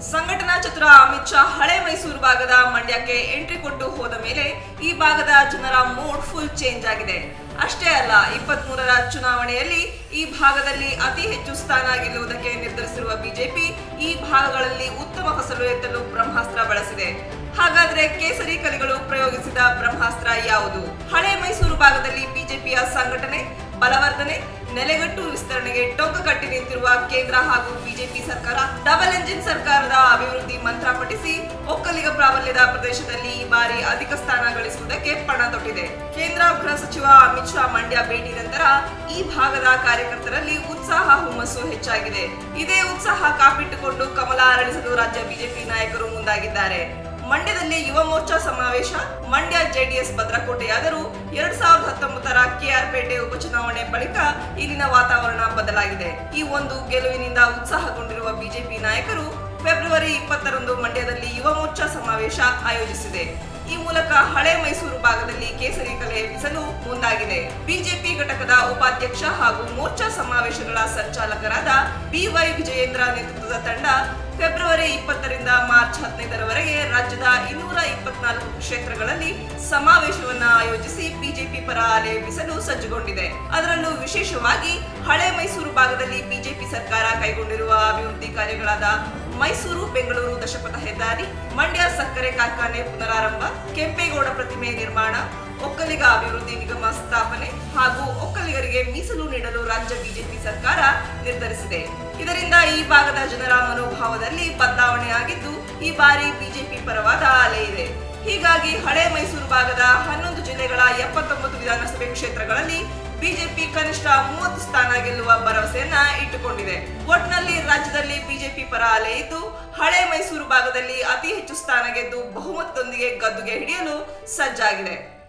ಸಂಘಟನಾ ಚತುರ ಅಮಿತ್ ಶಾ ಹಳೆ ಮೈಸೂರು ಭಾಗದ ಮಂಡ್ಯಕ್ಕೆ ಎಂಟ್ರಿ ಕೊಟ್ಟು ಹೋದ ಮೇಲೆ ಈ ಭಾಗದ ಜನರ ಮೂಡ್ ಫುಲ್ ಚೇಂಜ್ ಆಗಿದೆ ಅಷ್ಟೇ ಅಲ್ಲ ಇಪ್ಪತ್ತ್ ಮೂರರ ಚುನಾವಣೆಯಲ್ಲಿ ಈ ಭಾಗದಲ್ಲಿ ಅತಿ ಹೆಚ್ಚು ಸ್ಥಾನ ಗೆಲ್ಲುವುದಕ್ಕೆ ನಿರ್ಧರಿಸಿರುವ ಬಿಜೆಪಿ ಈ ಭಾಗಗಳಲ್ಲಿ ಉತ್ತಮ ಫಸಲು ಎತ್ತಲು ಬ್ರಹ್ಮಾಸ್ತ್ರ ಬಳಸಿದೆ ಹಾಗಾದ್ರೆ ಕೇಸರಿ ಕಲಿಗಳು ಪ್ರಯೋಗಿಸಿದ ಬ್ರಹ್ಮಾಸ್ತ್ರ ಯಾವುದು ಹಳೆ ಮೈಸೂರು ಭಾಗದಲ್ಲಿ ಬಿಜೆಪಿಯ ಸಂಘಟನೆ ಬಲವರ್ಧನೆ ನೆಲೆಗಟ್ಟು ವಿಸ್ತರಣೆಗೆ ಟೊಂಕ ಕಟ್ಟಿ ನಿಂತಿರುವ ಕೇಂದ್ರ ಹಾಗೂ ಬಿಜೆಪಿ ಸರ್ಕಾರ ಡಬಲ್ ಎಂಜಿನ್ ಸರ್ಕಾರದ ಅಭಿವೃದ್ಧಿ ಮಂತ್ರ ಪಠಿಸಿ ಒಕ್ಕಲಿಗ ಪ್ರಾಬಲ್ಯದ ಪ್ರದೇಶದಲ್ಲಿ ಈ ಬಾರಿ ಅಧಿಕ ಸ್ಥಾನ ಗಳಿಸುವುದಕ್ಕೆ ಪಣ ತೊಟ್ಟಿದೆ ಕೇಂದ್ರ ಗೃಹ ಸಚಿವ ಅಮಿತ್ ಶಾ ಮಂಡ್ಯ ಭೇಟಿ ನಂತರ ಈ ಭಾಗದ ಕಾರ್ಯಕರ್ತರಲ್ಲಿ ಉತ್ಸಾಹ ಹುಮ್ಮಸ್ಸು ಹೆಚ್ಚಾಗಿದೆ ಇದೇ ಉತ್ಸಾಹ ಕಾಪಿಟ್ಟುಕೊಂಡು ಕಮಲ ಅರಳಿಸಲು ರಾಜ್ಯ ಬಿಜೆಪಿ ನಾಯಕರು ಮುಂದಾಗಿದ್ದಾರೆ ಮಂಡ್ಯದಲ್ಲಿ ಯುವ ಮೋರ್ಚಾ ಸಮಾವೇಶ ಮಂಡ್ಯ ಜೆಡಿಎಸ್ ಭದ್ರಕೋಟೆಯಾದರೂ ಎರಡ್ ಸಾವಿರದ ಹತ್ತೊಂಬತ್ತರ ಕೆಆರ್ಪೇಟೆ ಉಪಚುನಾವಣೆ ಬಳಿಕ ಇಲ್ಲಿನ ವಾತಾವರಣ ಬದಲಾಗಿದೆ ಈ ಒಂದು ಗೆಲುವಿನಿಂದ ಉತ್ಸಾಹಗೊಂಡಿರುವ ಬಿಜೆಪಿ ನಾಯಕರು ಫೆಬ್ರವರಿ ಇಪ್ಪತ್ತರಂದು ಮಂಡ್ಯದಲ್ಲಿ ಯುವ ಮೋರ್ಚಾ ಸಮಾವೇಶ ಆಯೋಜಿಸಿದೆ ಈ ಮೂಲಕ ಹಳೆ ಮೈಸೂರು ಭಾಗದಲ್ಲಿ ಕೇಸರಿ ಕಲೆ ಎಬ್ಬಿಸಲು ಮುಂದಾಗಿದೆ ಬಿಜೆಪಿ ಘಟಕದ ಉಪಾಧ್ಯಕ್ಷ ಹಾಗೂ ಮೋರ್ಚಾ ಸಮಾವೇಶಗಳ ಸಂಚಾಲಕರಾದ ಬಿವೈ ವಿಜಯೇಂದ್ರ ನೇತೃತ್ವದ ತಂಡ ಫೆಬ್ರವರಿ ಇಪ್ಪತ್ತರಿಂದ ಮಾರ್ಚ್ ಹದಿನೈದರವರೆಗೆ ರಾಜ್ಯದ ಇನ್ನೂರ ಇಪ್ಪತ್ನಾಲ್ಕು ಕ್ಷೇತ್ರಗಳಲ್ಲಿ ಸಮಾವೇಶವನ್ನ ಆಯೋಜಿಸಿ ಬಿಜೆಪಿ ಪರ ಅಲೆ ಎಬ್ಬಿಸಲು ಸಜ್ಜುಗೊಂಡಿದೆ ಅದರಲ್ಲೂ ವಿಶೇಷವಾಗಿ ಹಳೆ ಮೈಸೂರು ಭಾಗದಲ್ಲಿ ಬಿಜೆಪಿ ಸರ್ಕಾರ ಕೈಗೊಂಡಿರುವ ಅಭಿವೃದ್ಧಿ ಕಾರ್ಯಗಳಾದ ಮೈಸೂರು ಬೆಂಗಳೂರು ದಶಪಥ ಹೆದ್ದಾರಿ ಮಂಡ್ಯ ಸಕ್ಕರೆ ಕಾರ್ಖಾನೆ ಪುನರಾರಂಭ ಕೆಂಪೇಗೌಡ ಪ್ರತಿಮೆ ನಿರ್ಮಾಣ ಒಕ್ಕಲಿಗ ಅಭಿವೃದ್ಧಿ ನಿಗಮ ಸ್ಥಾಪನೆ ಹಾಗೂ ಒಕ್ಕಲಿಗರಿಗೆ ಮೀಸಲು ನೀಡಲು ರಾಜ್ಯ ಬಿಜೆಪಿ ಸರ್ಕಾರ ನಿರ್ಧರಿಸಿದೆ ಇದರಿಂದ ಈ ಭಾಗದ ಜನರ ಮನೋಭಾವದಲ್ಲಿ ಬದಲಾವಣೆ ಆಗಿದ್ದು ಈ ಬಾರಿ ಬಿಜೆಪಿ ಪರವಾದ ಅಲೆ ಇದೆ ಹೀಗಾಗಿ ಹಳೆ ಮೈಸೂರು ಭಾಗದ ಹನ್ನೊಂದು ಜಿಲ್ಲೆಗಳ ಎಪ್ಪತ್ತೊಂಬತ್ತು ವಿಧಾನಸಭೆ ಕ್ಷೇತ್ರಗಳಲ್ಲಿ ಬಿಜೆಪಿ ಕನಿಷ್ಠ ಮೂವತ್ತು ಸ್ಥಾನ ಗೆಲ್ಲುವ ಭರವಸೆಯನ್ನ ಇಟ್ಟುಕೊಂಡಿದೆ ಒಟ್ನಲ್ಲಿ ರಾಜ್ಯದಲ್ಲಿ ಬಿಜೆಪಿ ಪರ ಅಲೆ ಇದ್ದು ಹಳೆ ಮೈಸೂರು ಭಾಗದಲ್ಲಿ ಅತಿ ಹೆಚ್ಚು ಸ್ಥಾನ ಗೆದ್ದು ಬಹುಮತದೊಂದಿಗೆ ಗದ್ದುಗೆ ಹಿಡಿಯಲು ಸಜ್ಜಾಗಿದೆ